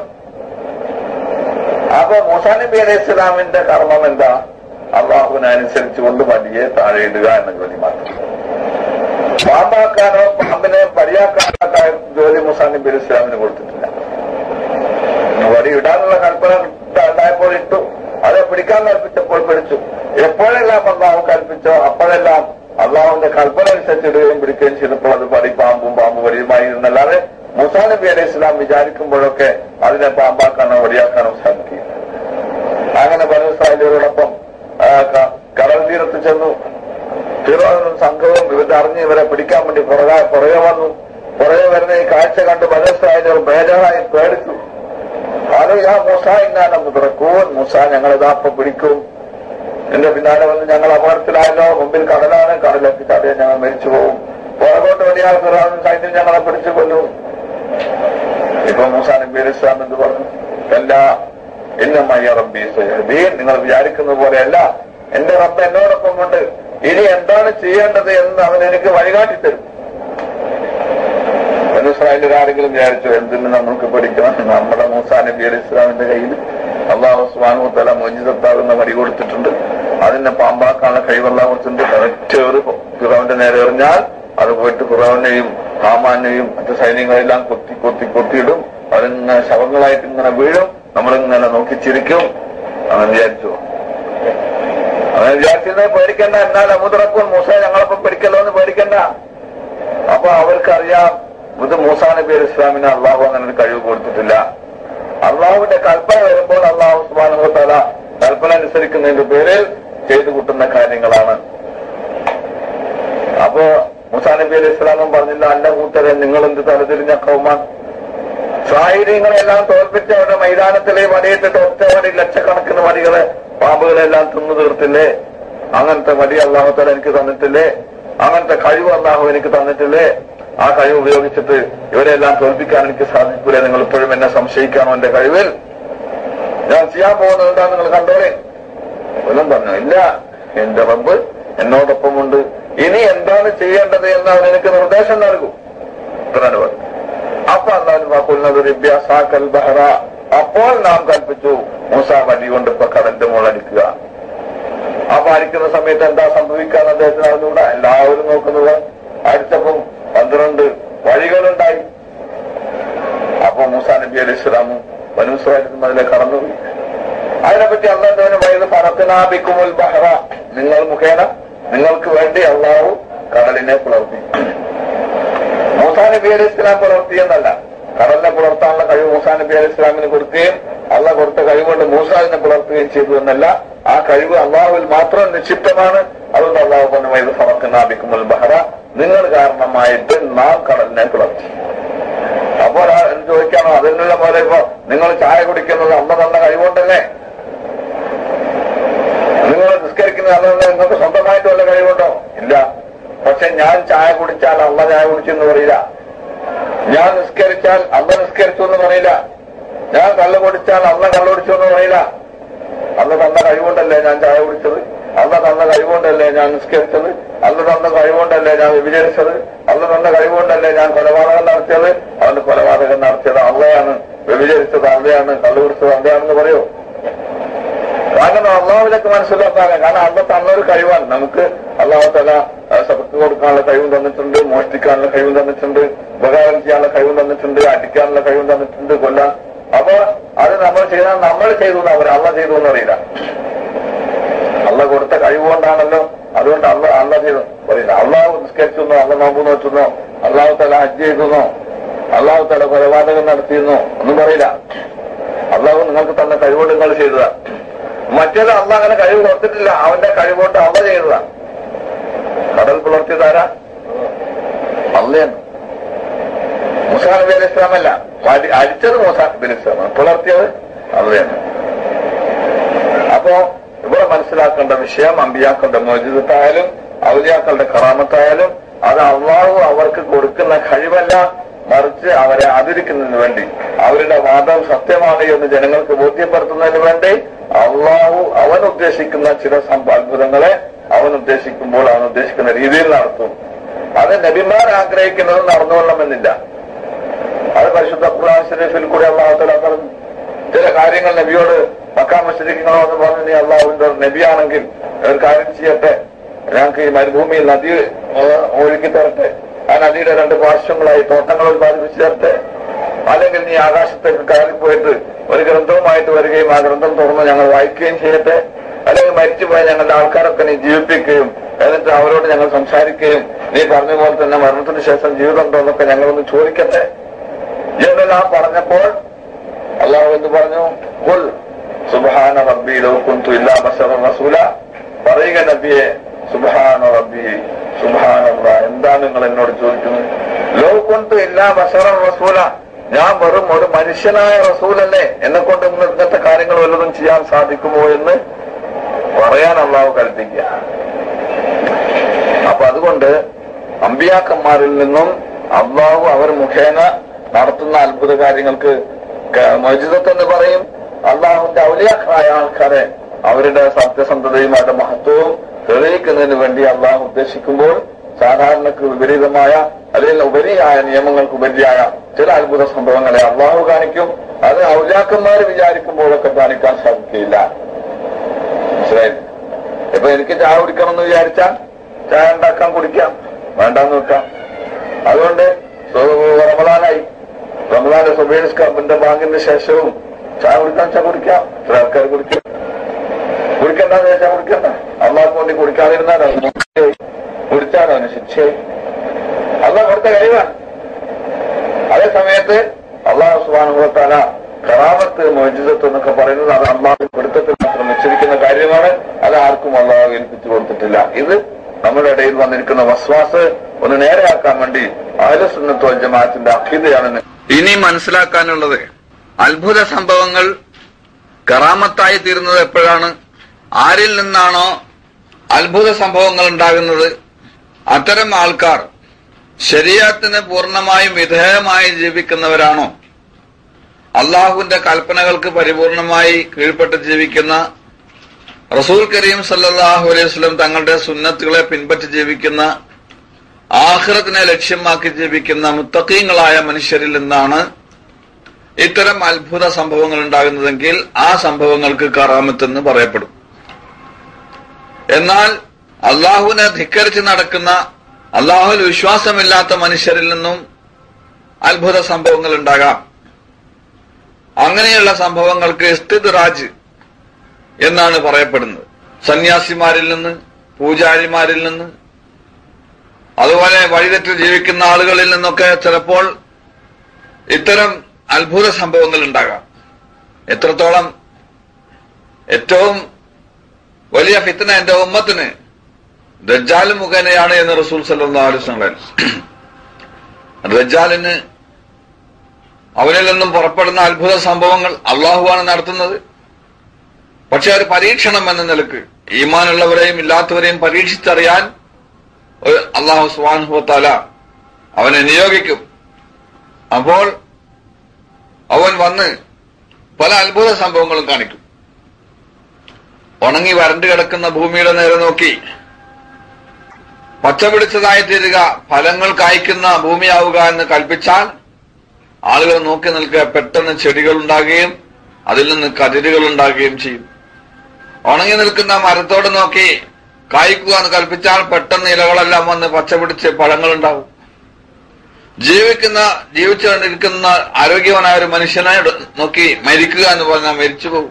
അപ്പൊ മൂസാ നബി അലൈഹി ഇസ്ലാമിന്റെ കർമ്മം എന്താ അള്ളാഹുവിനനുസരിച്ച് കൊണ്ട് വലിയ താഴെ ഇടുക എന്ന ജോലി മാത്രം പാമ്പാക്കാനോ പാമ്പിനെ വടിയാക്കാനോ ജോലി മൂസാ നബി അലൈഹി ഇസ്ലാമിന് കൊടുത്തിട്ടില്ല വടി ഇടാനുള്ള കൽപ്പന ഉണ്ടായപ്പോൾ ഇട്ടു അത് പിടിക്കാൻ കൽപ്പിച്ചപ്പോൾ പിടിച്ചു എപ്പോഴെല്ലാം അള്ളാഹു കൽപ്പിച്ചോ അപ്പോഴെല്ലാം അള്ളാഹുവിന്റെ കൽപ്പന അനുസരിച്ച് ഇടുകയും പിടിക്കുകയും ചെയ്തപ്പോൾ അത് പടി പാമ്പും പാമ്പ് വടിയുമായി ഇരുന്നല്ലാതെ മുസാ നബി അലൈഹി ഇസ്ലാം വിചാരിക്കുമ്പോഴൊക്കെ അതിനെ പാമ്പാക്കാനോ വടിയാക്കാനോ സാധിക്കില്ല അങ്ങനെ ബനുസാലികളോടൊപ്പം കടൽ തീരത്ത് ചെന്നു ഫിറോനും സംഘവും ഇവരറിഞ്ഞ് ഇവരെ പിടിക്കാൻ വേണ്ടി പുറകെ പുറകെ വന്നു പുറകെ വരുന്ന ഈ കാഴ്ച കണ്ട് ബനുസാലികൾ ബേജാറായി പേടിച്ചു അത് ആ മൂസ ഇന്നാണ് മുതറക്കൂൻ മൂസ ഞങ്ങളിതാ അപ്പൊ പിടിക്കും എന്റെ പിന്നാലെ വന്ന് ഞങ്ങൾ അപകടത്തിലായല്ലോ മുമ്പിൽ കടലാണ് കടലെത്തി ചാടിയ ഞങ്ങൾ മരിച്ചു പോകും പുറകോട്ട് വലിയ ഫിറോനും സൈന്യം ഞങ്ങളെ പിടിച്ചു കൊല്ലും ഇപ്പൊ മൂസാ നബി അലൈഹി ഇസ്ലാം എന്ന് പറഞ്ഞു എല്ലാ ഇന്നമ്മയ്യ റബ്ബി സഹദീൻ നിങ്ങൾ വിചാരിക്കുന്ന പോലെയല്ല എന്റെ റബ്ബ് എന്നോടൊപ്പം കൊണ്ട് ഇനി എന്താണ് ചെയ്യേണ്ടത് എന്ന് അവൻ എനിക്ക് വഴികാട്ടി തരും ബനുസ്രായേലിൽ ആരെങ്കിലും വിചാരിച്ചു എന്തിന് നമ്മൾക്ക് പഠിക്കണം നമ്മുടെ മൂസാ നബി അലൈഹി ഇസ്ലാമിന്റെ കയ്യിൽ അള്ളാഹു സുബാനു തല മോചിതത്താകുന്ന വടി കൊടുത്തിട്ടുണ്ട് അതിനെ പാമ്പാക്കാനുള്ള കഴിവെല്ലാം കൊടുത്തിട്ടുണ്ട് കറക്റ്റ് ഒരു ഫിറോവിന്റെ നേരെ എറിഞ്ഞാൽ അത് പോയിട്ട് ഫിറോവിനെയും ഹാമാനെയും മറ്റു സൈന്യങ്ങളെല്ലാം കൊത്തി കൊത്തി കൊത്തിയിടും അതിങ്ങനെ ശവങ്ങളായിട്ട് ഇങ്ങനെ വീഴും നമ്മളിങ്ങനെ നോക്കി ചിരിക്കും അങ്ങനെ വിചാരിച്ചു അങ്ങനെ വിചാരിച്ചിരുന്നത് പേടിക്കണ്ട എന്നാൽ അമുദ്രപ്പോൾ മൂസ ഞങ്ങളൊപ്പം പിടിക്കല്ലോ എന്ന് പേടിക്കണ്ട അപ്പൊ അവർക്കറിയാം ഇത് മൂസാ നബി അലൈഹി ഇസ്ലാമിന് അള്ളാഹു അങ്ങനെ ഒരു കഴിവ് കൊടുത്തിട്ടില്ല അള്ളാഹുവിന്റെ കൽപ്പന വരുമ്പോൾ അള്ളാഹു സുബാനു തല കൽപ്പന അനുസരിക്കുന്നതിന്റെ പേരിൽ ചെയ്തു കൂട്ടുന്ന കാര്യങ്ങളാണ് അപ്പോ മുസാ നബി അലൈഹി ഇസ്ലാമും പറഞ്ഞില്ല അല്ല കൂട്ടരെ നിങ്ങൾ എന്ത് തലതിരിഞ്ഞ കൗമാൻ സാഹചര്യങ്ങളെല്ലാം തോൽപ്പിച്ച് അവരുടെ മൈതാനത്തിലെ വടിയിട്ടിട്ട് ഒറ്റ വടി ലക്ഷക്കണക്കിന് വടികളെ പാമ്പുകളെല്ലാം തിന്നു തീർത്തില്ലേ അങ്ങനത്തെ വടി അള്ളാഹുത്തല എനിക്ക് തന്നിട്ടില്ലേ അങ്ങനത്തെ കഴിവ് അള്ളാഹു എനിക്ക് തന്നിട്ടില്ലേ ആ കഴിവ് ഉപയോഗിച്ചിട്ട് ഇവരെല്ലാം തോൽപ്പിക്കാൻ എനിക്ക് സാധിക്കൂലേ നിങ്ങൾ ഇപ്പോഴും എന്നെ സംശയിക്കാണോ എന്റെ കഴിവിൽ ഞാൻ ചെയ്യാൻ പോകുന്നത് എന്താ നിങ്ങൾ കണ്ടോളേ ഒന്നും പറഞ്ഞു ഇല്ല എന്റെ റബ്ബ് എന്നോടൊപ്പമുണ്ട് ഇനി എന്താണ് ചെയ്യേണ്ടത് എന്ന് അവൻ എനിക്ക് നിർദ്ദേശം നൽകും ഇത്രയാണ് പറഞ്ഞു അപ്പൊ അള്ളാഹു വാക്കുന്നത് വിദ്യാസാക്കൽ ബഹറ അപ്പോൾ നാം കൽപ്പിച്ചു മൂസ വടി കൊണ്ട് ഇപ്പൊ കടന്റെ മുളടിക്കുക അപ്പൊ അടിക്കുന്ന സമയത്ത് എന്താ സംഭവിക്കാന്ന് അദ്ദേഹത്തിന് അറിഞ്ഞുകൂടാ എല്ലാവരും നോക്കുന്നത് അടിച്ചപ്പം പന്ത്രണ്ട് വഴികളുണ്ടായി അപ്പൊ മൂസാ നബി അലൈഹി സ്വലാമും വനുസ്രായിട്ടും അതിലെ കടന്നുപോയി അതിനെപ്പറ്റി അള്ളാഹുവിന് വയത് പറത്തിനാബിക്കുമുൽ ബഹറ നിങ്ങൾ മുഖേന നിങ്ങൾക്ക് വേണ്ടി അള്ളാഹു കടലിനെ പുലർത്തി മൂസാ നബി അലൈഹി ഇസ്ലാം പുലർത്തിയെന്നല്ല കടലിനെ പുലർത്താനുള്ള കഴിവ് മൂസാ നബി അലൈഹി ഇസ്ലാമിന് കൊടുക്കുകയും അള്ള കൊടുത്ത കഴിവുകൊണ്ട് മൂസ അതിനെ പുലർത്തുകയും ചെയ്തു എന്നല്ല ആ കഴിവ് അള്ളാഹുവിൽ മാത്രം നിക്ഷിപ്തമാണ് അതുകൊണ്ട് അള്ളാഹു പറഞ്ഞു വൈദ് സമക്കനാബിക്കുമ്പോൾ ബഹറ നിങ്ങൾ കാരണമായിട്ട് നാം കടലിനെ പുലർത്തി അപ്പോൾ ആ ചോദിക്കാണോ അതിനുള്ള പോലെ ഇപ്പൊ നിങ്ങൾ ചായ കുടിക്കുന്നത് അമ്മ തന്ന കഴിവുണ്ടല്ലേ നിങ്ങൾ നിസ്കരിക്കുന്നത് അല്ലാതെ നിങ്ങൾക്ക് സ്വന്തമായിട്ട് വല്ല കഴിവുണ്ടോ ഇല്ല പക്ഷെ ഞാൻ ചായ കുടിച്ചാൽ അമ്മ ചായ കുടിച്ചെന്ന് പറയില്ല ഞാൻ നിസ്കരിച്ചാൽ അമ്മ നിസ്കരിച്ചു എന്ന് പറയില്ല ഞാൻ കള്ളു കുടിച്ചാൽ അമ്മ കള്ളു കുടിച്ചു എന്ന് പറയില്ല അന്ന് തന്ന കഴിവുകൊണ്ടല്ലേ ഞാൻ ചായ കുടിച്ചത് അന്ന് തന്ന കഴിവുകൊണ്ടല്ലേ ഞാൻ നിസ്കരിച്ചത് അന്ന് തന്ന കഴിവുകൊണ്ടല്ലേ ഞാൻ വിഭജിച്ചത് അന്ന് തന്ന കഴിവുകൊണ്ടല്ലേ ഞാൻ കൊലപാതകം നടത്തിയത് അവന് കൊലപാതകം നടത്തിയത് അള്ളയാണ് വ്യഭിചരിച്ചത് അള്ളയാണ് കള്ളു കുടിച്ചത് അള്ളയാണെന്ന് പറയൂ കാരണം അള്ളാഹുവിലേക്ക് മനസ്സിലാക്കാൻ കാരണം അള്ള തന്നൊരു കഴിവാണ് നമുക്ക് അള്ളാഹു തല സബക്ക് കൊടുക്കാനുള്ള കഴിവും തന്നിട്ടുണ്ട് മോഷ്ടിക്കാനുള്ള കഴിവും തന്നിട്ടുണ്ട് ഉപകാരം ചെയ്യാനുള്ള കഴിവും തന്നിട്ടുണ്ട് അടിക്കാനുള്ള കഴിവും തന്നിട്ടുണ്ട് കൊല്ലാൻ അപ്പൊ അത് നമ്മൾ ചെയ്താൽ നമ്മൾ ചെയ്തു എന്ന് അവർ അള്ള ചെയ്തു എന്നറിയില്ല അള്ള കൊടുത്ത കഴിവുകൊണ്ടാണല്ലോ അതുകൊണ്ട് അള്ള അള്ള ചെയ്തു പറയില്ല അള്ളാഹു നിസ്കരിച്ചെന്നോ അള്ള നോമ്പ് നോച്ചെന്നോ അള്ളാഹു തല ഹജ്ജ് ചെയ്തെന്നോ അള്ളാഹു തല കൊലപാതകം നടത്തിയെന്നോ ഒന്നും പറയില്ല അള്ളാഹു നിങ്ങൾക്ക് തന്ന കഴിവുകൊണ്ട് നിങ്ങൾ ചെയ്തതാ മറ്റേത് അള്ള അങ്ങനെ കഴിവ് കൊടുത്തിട്ടില്ല അവന്റെ കഴിവുകൊണ്ട് അള്ള ചെയ്തതാ കടൽ പുലർത്തിയതാരാ അള്ളയാണ് മുസാ നബി അലി ഇസ്ലാമല്ല അടി- അടിച്ചത് മൂസാ നബി അലി ഇസ്ലാമാണ് പുലർത്തിയത് അള്ളയാണ് അപ്പോ ഇവിടെ മനസ്സിലാക്കേണ്ട വിഷയം അമ്പിയാക്കളുടെ മോചിതത്തായാലും ഔലിയാക്കളുടെ കറാമത്തായാലും അത് അള്ളാഹു അവർക്ക് കൊടുക്കുന്ന കഴിവല്ല മറിച്ച് അവരെ ആദരിക്കുന്നതിന് വേണ്ടി അവരുടെ വാദം സത്യമാണ് എന്ന് ജനങ്ങൾക്ക് ബോധ്യപ്പെടുത്തുന്നതിന് വേണ്ടി അള്ളാഹു അവൻ ഉദ്ദേശിക്കുന്ന ചില സംഭ അത്ഭുതങ്ങളെ അവൻ ഉദ്ദേശിക്കുമ്പോൾ അവൻ ഉദ്ദേശിക്കുന്ന രീതിയിൽ നടത്തും അത് നബിമാർ ആഗ്രഹിക്കുന്നത് നടന്നുകൊള്ളണമെന്നില്ല അത് പരിശുദ്ധ ഖുർആൻ ഷരീഫിൽ കൂടി അള്ളാഹുത്തല പറഞ്ഞു ചില കാര്യങ്ങൾ നബിയോട് മക്കാ മസ്ജിദിക്കണോ എന്ന് പറഞ്ഞു നീ അള്ളാഹുവിന്റെ നബിയാണെങ്കിൽ ഒരു കാര്യം ചെയ്യട്ടെ ഞങ്ങൾക്ക് ഈ മരുഭൂമിയിൽ നദി ഏഹ്, ഒഴുക്കി തരട്ടെ ആ നദിയുടെ രണ്ട് പാർശ്വങ്ങളായി തോട്ടങ്ങൾ ഉത്പാദിപ്പിച്ചു തരട്ടെ അല്ലെങ്കിൽ നീ ആകാശത്തേക്ക് കയറിപ്പോയിട്ട് ഒരു ഗ്രന്ഥവുമായിട്ട് വരികയും ആ ഗ്രന്ഥം തുറന്ന് ഞങ്ങൾ വായിക്കുകയും ചെയ്യട്ടെ അല്ലെങ്കിൽ മരിച്ചുപോയ ഞങ്ങളുടെ ആൾക്കാരൊക്കെ നീ ജീവിപ്പിക്കുകയും എന്നിട്ട് അവരോട് ഞങ്ങൾ സംസാരിക്കുകയും നീ പറഞ്ഞ പോലെ തന്നെ മരണത്തിന് ശേഷം ജീവിതം ഉണ്ടോ എന്നൊക്കെ ഞങ്ങളൊന്ന് ചോദിക്കട്ടെ എന്നെല്ലാം പറഞ്ഞപ്പോൾ അള്ളാഹു എന്ന് പറഞ്ഞു കുൽ സുബാന റബ്ബി ലോ കുന്തു ഇല്ലാ ബശറ റസൂല പറയുക നബിയെ സുബാന റബ്ബി സുബാനല്ല എന്താണ് നിങ്ങൾ എന്നോട് ചോദിക്കുന്നത് ലോ കുന്തു ഇല്ലാ ബശറ റസൂല ഞാൻ വെറും ഒരു മനുഷ്യനായ റസൂലല്ലേ എന്നെ കൊണ്ട് ഇന്ന് ഇങ്ങനത്തെ കാര്യങ്ങൾ വല്ലതും ചെയ്യാൻ സാധിക്കുമോ എന്ന് പറയാൻ അള്ളാഹു കൽപ്പിക്കുക അപ്പൊ അതുകൊണ്ട് അമ്പിയാക്കന്മാരിൽ നിന്നും അള്ളാഹു അവർ മുഖേന നടത്തുന്ന അത്ഭുത കാര്യങ്ങൾക്ക് മജിദത്ത് എന്ന് പറയും അള്ളാഹുന്റെ ഔലിയാക്കളായ ആൾക്കാരെ അവരുടെ സത്യസന്ധതയും അവരുടെ മഹത്വവും തെളിയിക്കുന്നതിന് വേണ്ടി അള്ളാഹു ഉദ്ദേശിക്കുമ്പോൾ സാധാരണക്ക് വിപരീതമായ അല്ലെങ്കിൽ ഉപരിയായ നിയമങ്ങൾക്ക് ഉപരിയായ ചില അത്ഭുത സംഭവങ്ങളെ അള്ളാഹു കാണിക്കും അത് ഔലിയാക്കന്മാർ വിചാരിക്കുമ്പോഴൊക്കെ കാണിക്കാൻ സാധിക്കില്ല മനസ്സിലായില്ലേ ഇപ്പൊ എനിക്ക് ചായ കുടിക്കണം എന്ന് വിചാരിച്ചാൽ ചായ ഉണ്ടാക്കാൻ കുടിക്കാം വേണ്ടാന്ന് വെക്കാം അതുകൊണ്ട് സു- റമദാനായി റമദാന്റെ സുബേസ്കറിന്റെ ബാങ്കിന്റെ ശേഷവും ചായ കുടിക്കാൻ വെച്ചാൽ കുടിക്കാം ചില ആൾക്കാർ കുടിക്കും കുടിക്കണ്ടെന്ന് വെച്ചാൽ കുടിക്കണ്ട അള്ളാഹ് വേണ്ടി കുടിക്കാതിരുന്നാൽ അത് ശിക്ഷയായി. കുടിച്ചാൽ അവന് ശിക്ഷയായി അള്ളാഹ് കൊടുത്ത കഴിവാണ് അതേ സമയത്ത് അള്ളാഹു സുബാനുഭവത്താല കറാമത്ത് മോചിതത്ത് എന്നൊക്കെ പറയുന്നത് അത് അള്ളാഹു പിടുത്തത്തിൽ മാത്രം വെച്ചിരിക്കുന്ന കാര്യമാണ് അത് ആർക്കും അള്ളാഹു ഏൽപ്പിച്ചു കൊടുത്തിട്ടില്ല ഇത് നമ്മുടെ ഇടയിൽ വന്നിരിക്കുന്ന വസ്വാസ് ഒന്ന് നേരെയാക്കാൻ വേണ്ടി അഹലസുന്നത്തോ ജമാഅത്തിന്റെ അഖീദയാണെന്ന് ഇനി മനസ്സിലാക്കാനുള്ളത് അത്ഭുത സംഭവങ്ങൾ കറാമത്തായി തീരുന്നത് എപ്പോഴാണ് ആരിൽ നിന്നാണോ അത്ഭുത സംഭവങ്ങൾ ഉണ്ടാകുന്നത് അത്തരം ആൾക്കാർ ശരീരത്തിന് പൂർണ്ണമായും വിധേയമായി ജീവിക്കുന്നവരാണോ അള്ളാഹുവിന്റെ കൽപ്പനകൾക്ക് പരിപൂർണമായി കീഴ്പ്പെട്ട് ജീവിക്കുന്ന റസൂൽ കരീം സല്ലല്ലാഹു അലൈഹി വസല്ലം തങ്ങളുടെ സുന്നത്തുകളെ പിൻപറ്റി ജീവിക്കുന്ന ആഖിറത്തിനെ ലക്ഷ്യമാക്കി ജീവിക്കുന്ന മുത്തക്കീങ്ങളായ മനുഷ്യരിൽ നിന്നാണ് ഇത്തരം അത്ഭുത സംഭവങ്ങൾ ഉണ്ടാകുന്നതെങ്കിൽ ആ സംഭവങ്ങൾക്ക് കറാമത്തെന്ന് പറയപ്പെടും എന്നാൽ അള്ളാഹുവിനെ ധിക്കരിച്ച് നടക്കുന്ന അള്ളാഹുവിൽ വിശ്വാസമില്ലാത്ത മനുഷ്യരിൽ നിന്നും അത്ഭുത സംഭവങ്ങൾ ഉണ്ടാകാം അങ്ങനെയുള്ള സംഭവങ്ങൾക്ക് ഇസ്തിദ്റാജ് എന്നാണ് പറയപ്പെടുന്നത് സന്യാസിമാരിൽ നിന്ന് പൂജാരിമാരിൽ നിന്ന് അതുപോലെ വഴിതെറ്റ് ജീവിക്കുന്ന ആളുകളിൽ നിന്നൊക്കെ ചിലപ്പോൾ ഇത്തരം അത്ഭുത സംഭവങ്ങൾ ഉണ്ടാകാം എത്രത്തോളം ഏറ്റവും വലിയ ഫിത്തന എന്റെ ഉമ്മത്തിന് ദജ്ജാൽ മുഖേനയാണ് എന്ന് റസൂൽ സല്ലല്ലാഹു അലൈഹി വസല്ലം ദജ്ജാലിന് അവനിൽ നിന്നും പുറപ്പെടുന്ന അത്ഭുത സംഭവങ്ങൾ അള്ളാഹുവാണ് നടത്തുന്നത് പക്ഷെ ഒരു പരീക്ഷണം എന്ന നിലക്ക് ഈമാനുള്ളവരെയും ഇല്ലാത്തവരെയും പരീക്ഷിച്ചറിയാൻ ഒരു അള്ളാഹു സുബാനുഭവത്താല അവനെ നിയോഗിക്കും അപ്പോൾ അവൻ വന്ന് പല അത്ഭുത സംഭവങ്ങളും കാണിക്കും ഉണങ്ങി വരണ്ടു കിടക്കുന്ന ഭൂമിയുടെ നേരെ നോക്കി പച്ച പിടിച്ചതായി തീരുക ഫലങ്ങൾ കായ്ക്കുന്ന ഭൂമിയാവുക എന്ന് കൽപ്പിച്ചാൽ ആളുകൾ നോക്കി നിൽക്കുക പെട്ടെന്ന് ചെടികൾ ഉണ്ടാകുകയും അതിൽ നിന്ന് കതിരുകൾ ഉണ്ടാകുകയും ചെയ്യും ഉണങ്ങി നിൽക്കുന്ന മരത്തോട് നോക്കി കായ്ക്കുക എന്ന് കൽപ്പിച്ചാൽ പെട്ടെന്ന് ഇലകളെല്ലാം വന്ന് പച്ച പിടിച്ച് പഴങ്ങൾ ഉണ്ടാവും ജീവിക്കുന്ന ജീവിച്ചുകൊണ്ടിരിക്കുന്ന ആരോഗ്യവാനായ ഒരു മനുഷ്യനെ നോക്കി മരിക്കുക എന്ന് പറഞ്ഞാൽ മരിച്ചു പോകും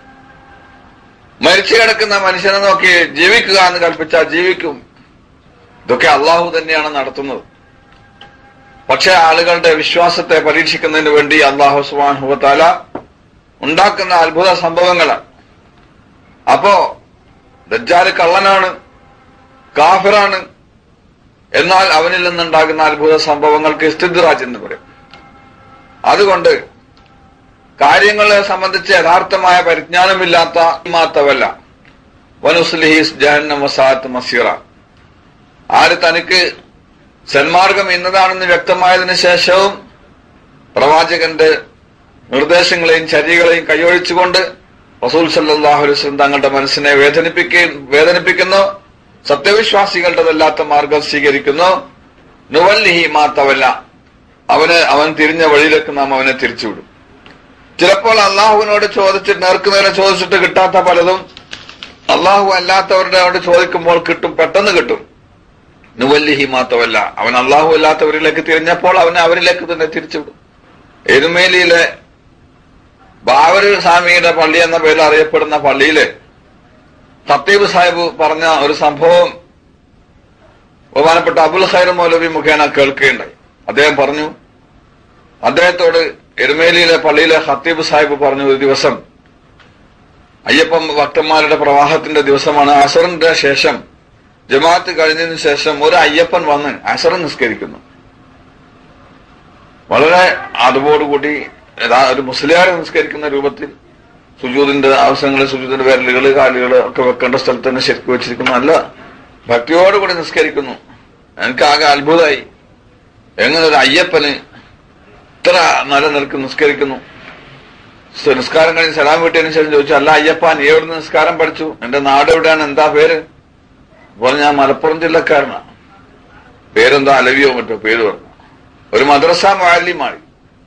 മരിച്ചു കിടക്കുന്ന മനുഷ്യനെ നോക്കി ജീവിക്കുക എന്ന് കൽപ്പിച്ചാൽ ജീവിക്കും ഇതൊക്കെ അള്ളാഹു തന്നെയാണ് നടത്തുന്നത് പക്ഷെ ആളുകളുടെ വിശ്വാസത്തെ പരീക്ഷിക്കുന്നതിന് വേണ്ടി അള്ളാഹു സുബാൻഹുവത്താല ഉണ്ടാക്കുന്ന അത്ഭുത സംഭവങ്ങളാണ് അപ്പോ ദജ്ജാല് കള്ളനാണ് കാഫിറാണ് എന്നാൽ അവനിൽ നിന്നുണ്ടാകുന്ന അത്ഭുത സംഭവങ്ങൾക്ക് ഇസ്തിദ്റാജ് എന്ന് പറയും അതുകൊണ്ട് കാര്യങ്ങളെ സംബന്ധിച്ച് യഥാർത്ഥമായ പരിജ്ഞാനമില്ലാത്ത മാത്തവല്ല വനുസ്ലിഹീസ് ജഹന്നം വസാത്ത് മസീറ ആര് തനിക്ക് സന്മാർഗം ഇന്നതാണെന്ന് വ്യക്തമായതിനു ശേഷവും പ്രവാചകന്റെ നിർദ്ദേശങ്ങളെയും ചര്യകളെയും കൈയൊഴിച്ചുകൊണ്ട് റസൂൽ സല്ലാഹു വസ്ലം തങ്ങളുടെ മനസ്സിനെ വേദനിപ്പിക്കുകയും വേദനിപ്പിക്കുന്നു സത്യവിശ്വാസികളുടെതല്ലാത്ത മാർഗം സ്വീകരിക്കുന്നു നുവല്ലിഹി മാത്തവല്ല അവന് അവൻ തിരിഞ്ഞ വഴിയിലേക്ക് നാം അവനെ തിരിച്ചുവിടും ചിലപ്പോൾ അള്ളാഹുവിനോട് ചോദിച്ചിട്ട് നേർക്കുനേരെ ചോദിച്ചിട്ട് കിട്ടാത്ത പലതും അള്ളാഹു അല്ലാത്തവരുടെ അവിടെ ചോദിക്കുമ്പോൾ കിട്ടും പെട്ടെന്ന് കിട്ടും നുവല്ലിഹി മാത്തവല്ല അവൻ അള്ളാഹു അല്ലാത്തവരിലേക്ക് തിരിഞ്ഞപ്പോൾ അവനെ അവരിലേക്ക് തന്നെ തിരിച്ചുവിടും എരുമേലിയിലെ ബാവര് സ്വാമിയുടെ പള്ളി എന്ന പേരിൽ അറിയപ്പെടുന്ന പള്ളിയില് സത്തീബ് സാഹിബ് പറഞ്ഞ ഒരു സംഭവം ബഹുമാനപ്പെട്ട അബുൽ ഖൈർ മൗലവി മുഖേന കേൾക്കുകയുണ്ടായി അദ്ദേഹം പറഞ്ഞു അദ്ദേഹത്തോട് എരുമേലിയിലെ പള്ളിയിലെ ഹത്തീബ് സാഹിബ് പറഞ്ഞു ഒരു ദിവസം അയ്യപ്പൻ ഭക്തന്മാരുടെ പ്രവാഹത്തിന്റെ ദിവസമാണ് അസറിന്റെ ശേഷം ജമാഅത്ത് കഴിഞ്ഞതിന് ശേഷം ഒരു അയ്യപ്പൻ വന്ന് അസർ നിസ്കരിക്കുന്നു വളരെ അതോടുകൂടി ഒരു മുസ്ലിയാരെ നിസ്കരിക്കുന്ന രൂപത്തിൽ സുജൂതിന്റെ ആവശ്യങ്ങൾ സുജൂതിന്റെ വിരലുകൾ കാലുകൾ ഒക്കെ വെക്കേണ്ട സ്ഥലത്ത് തന്നെ ശരിക്കും വെച്ചിരിക്കുന്നു നല്ല ഭക്തിയോടുകൂടി നിസ്കരിക്കുന്നു എനിക്ക് ആകെ അത്ഭുതമായി എങ്ങനെ ഒരു അയ്യപ്പന് ഇത്ര നല്ല നിലക്ക് നിസ്കരിക്കുന്നു നിസ്കാരം കഴിഞ്ഞ് സലാം വീട്ടിയതിനു ശേഷം ചോദിച്ചു അല്ല അയ്യപ്പ നീ എവിടെ നിസ്കാരം പഠിച്ചു എന്റെ നാട് എവിടെയാണ് എന്താ പേര് അപ്പോൾ ഞാൻ മലപ്പുറം ജില്ലക്കാരനാണ് പേരെന്താ അലവിയോ മറ്റോ പേര് പറഞ്ഞു ഒരു മദ്രസ മാലിമാറി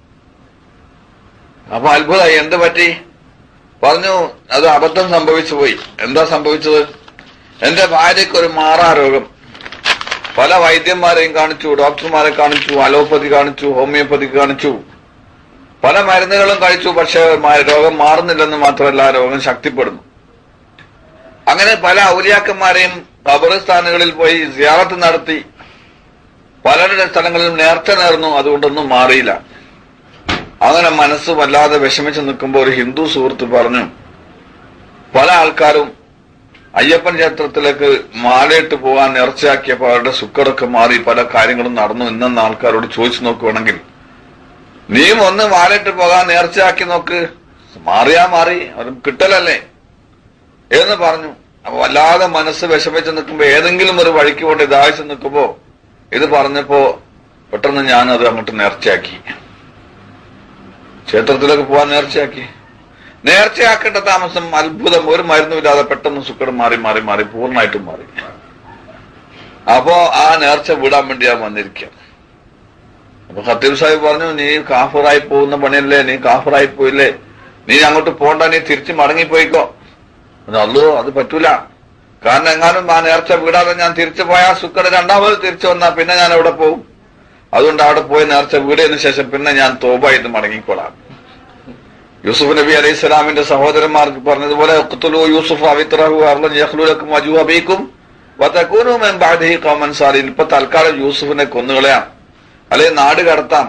അപ്പൊ അത്ഭുതമായി എന്ത് പറ്റി പറഞ്ഞു അത് അബദ്ധം സംഭവിച്ചു പോയി എന്താ സംഭവിച്ചത് എന്റെ ഭാര്യയ്ക്ക് ഒരു മാറാ രോഗം പല വൈദ്യന്മാരെയും കാണിച്ചു ഡോക്ടർമാരെ കാണിച്ചു അലോപ്പതി കാണിച്ചു ഹോമിയോപ്പതി കാണിച്ചു പല മരുന്നുകളും കഴിച്ചു പക്ഷെ രോഗം മാറുന്നില്ലെന്ന് മാത്രമല്ല രോഗം ശക്തിപ്പെടുന്നു അങ്ങനെ പല ഔലിയാക്കന്മാരെയും ഖബറിസ്ഥാനുകളിൽ പോയി സിയാറത്ത് നടത്തി പലരുടെ സ്ഥലങ്ങളിലും നേർച്ച നേർന്നു അതുകൊണ്ടൊന്നും മാറിയില്ല അങ്ങനെ മനസ്സ് വല്ലാതെ വിഷമിച്ച് നിൽക്കുമ്പോൾ ഒരു ഹിന്ദു സുഹൃത്ത് പറഞ്ഞു പല ആൾക്കാരും അയ്യപ്പൻ ക്ഷേത്രത്തിലേക്ക് മാലയിട്ട് പോകാൻ നേർച്ചയാക്കിയപ്പോൾ അവരുടെ സുക്കറൊക്കെ മാറി പല കാര്യങ്ങളും നടന്നു എന്നെന്ന ആൾക്കാരോട് ചോദിച്ചു നോക്കുവാണെങ്കിൽ നീയും ഒന്ന് മാലയിട്ട് പോകാൻ നേർച്ചയാക്കി നോക്ക് മാറിയാ മാറി അത് കിട്ടലല്ലേ എന്ന് പറഞ്ഞു അപ്പൊ വല്ലാതെ മനസ്സ് വിഷമിച്ച് നിൽക്കുമ്പോ ഏതെങ്കിലും ഒരു വഴിക്ക് കൊണ്ട് ഇതാഴ്ച നിൽക്കുമ്പോ ഇത് പറഞ്ഞപ്പോ പെട്ടെന്ന് ഞാനത് അങ്ങോട്ട് നേർച്ചയാക്കി ക്ഷേത്രത്തിലേക്ക് പോകാൻ നേർച്ചയാക്കി നേർച്ചയാക്കേണ്ട താമസം അത്ഭുതം ഒരു മരുന്നുമില്ലാതെ പെട്ടെന്ന് സുക്കടം മാറി മാറി മാറി പൂർണ്ണമായിട്ടും മാറി അപ്പോ ആ നേർച്ച വിടാൻ വേണ്ടി ഞാൻ വന്നിരിക്കുക അപ്പൊ ഖത്തീബ് സാഹിബ് പറഞ്ഞു നീ കാഫറായി പോകുന്ന പണിയല്ലേ നീ കാഫറായി പോയില്ലേ നീ അങ്ങോട്ട് പോണ്ട നീ തിരിച്ചു മടങ്ങിപ്പോയിക്കോ അല്ലോ അത് പറ്റൂല കാരണം എങ്ങാനും ആ നേർച്ച വീടാതെ ഞാൻ തിരിച്ചു പോയാൽ സുക്കട രണ്ടാമത് തിരിച്ചു വന്നാൽ പിന്നെ ഞാൻ അവിടെ പോകും അതുകൊണ്ട് അവിടെ പോയി നേർച്ച വീടിയതിനു ശേഷം പിന്നെ ഞാൻ തോബായിട്ട് മടങ്ങിക്കോളാം യൂസുഫ് നബി അലൈഹി സ്വലാമിന്റെ സഹോദരന്മാർക്ക് പറഞ്ഞതുപോലെ ഖുത്തുലു യൂസുഫ് അവിത്രഹു അർലൻ യഖ്ലുലക്കും വജു അബീക്കും വതകൂനു മിൻ ബഅദിഹി ഖൗമൻ സാലിൻ ഇപ്പൊ തൽക്കാലം യൂസുഫിനെ കൊന്നുകളയാം അല്ലെ നാട് കടത്താം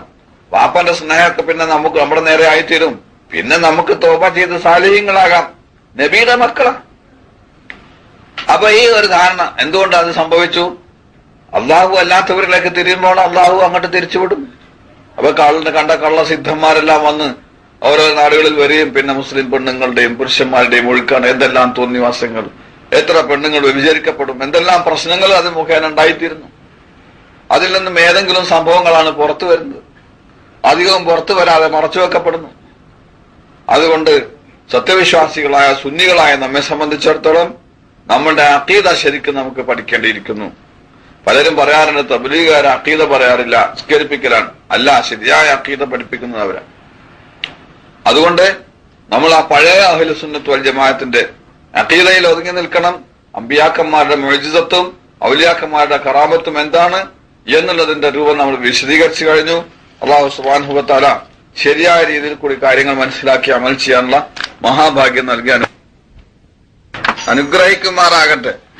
വാപ്പന്റെ സ്നേഹമൊക്കെ പിന്നെ നമുക്ക് നമ്മുടെ നേരെ ആയിത്തീരും പിന്നെ നമുക്ക് തോപ ചെയ്ത് സാലിഹ്യങ്ങളാകാം നബിയുടെ മക്കളാ അപ്പൊ ഈ ഒരു ധാരണ എന്തുകൊണ്ട് അത് സംഭവിച്ചു അള്ളാഹു അല്ലാത്തവരിലേക്ക് തിരിയുമ്പോൾ അള്ളാഹു അങ്ങോട്ട് തിരിച്ചുവിടും അപ്പൊ കള്ളിന്റെ കണ്ട കള്ളസിദ്ധന്മാരെല്ലാം വന്ന് ഓരോ നാടുകളിൽ വരികയും പിന്നെ മുസ്ലിം പെണ്ണുങ്ങളുടെയും പുരുഷന്മാരുടെയും ഒഴുക്കാണ് എന്തെല്ലാം തോന്നിവാസങ്ങൾ എത്ര പെണ്ണുങ്ങൾ വ്യഭിചരിക്കപ്പെടും എന്തെല്ലാം പ്രശ്നങ്ങൾ അത് മുഖേന ഉണ്ടായിത്തീരുന്നു അതിൽ നിന്നും ഏതെങ്കിലും സംഭവങ്ങളാണ് പുറത്തു വരുന്നത് അധികവും പുറത്തു വരാതെ മറച്ചു വെക്കപ്പെടുന്നു അതുകൊണ്ട് സത്യവിശ്വാസികളായ സുന്നികളായ നമ്മെ സംബന്ധിച്ചിടത്തോളം നമ്മളുടെ അക്കീത ശരിക്കും നമുക്ക് പഠിക്കേണ്ടിയിരിക്കുന്നു പലരും പറയാറുണ്ട് തബ്ലീഗുകാർ അക്കീത പറയാറില്ല സ്കരിപ്പിക്കലാണ് അല്ല ശരിയായ അക്കീത പഠിപ്പിക്കുന്നത് അവരാ അതുകൊണ്ട് നമ്മൾ ആ പഴയ അഹില സുന്നത്ത് വൽ ജമാഅത്തിന്റെ അക്കീതയിൽ ഒതുങ്ങി നിൽക്കണം അമ്പിയാക്കന്മാരുടെ മൊഴിജിതത്വം ഔലിയാക്കന്മാരുടെ കറാമത്തും എന്താണ് എന്നുള്ളതിന്റെ രൂപം നമ്മൾ വിശദീകരിച്ചു കഴിഞ്ഞു അള്ളാഹു സുബാൻഹുബത്താല ശരിയായ രീതിയിൽ കൂടി കാര്യങ്ങൾ മനസ്സിലാക്കി അമൽ ചെയ്യാനുള്ള മഹാഭാഗ്യം നൽകി അനു- അനുഗ്രഹിക്കുമാറാകട്ടെ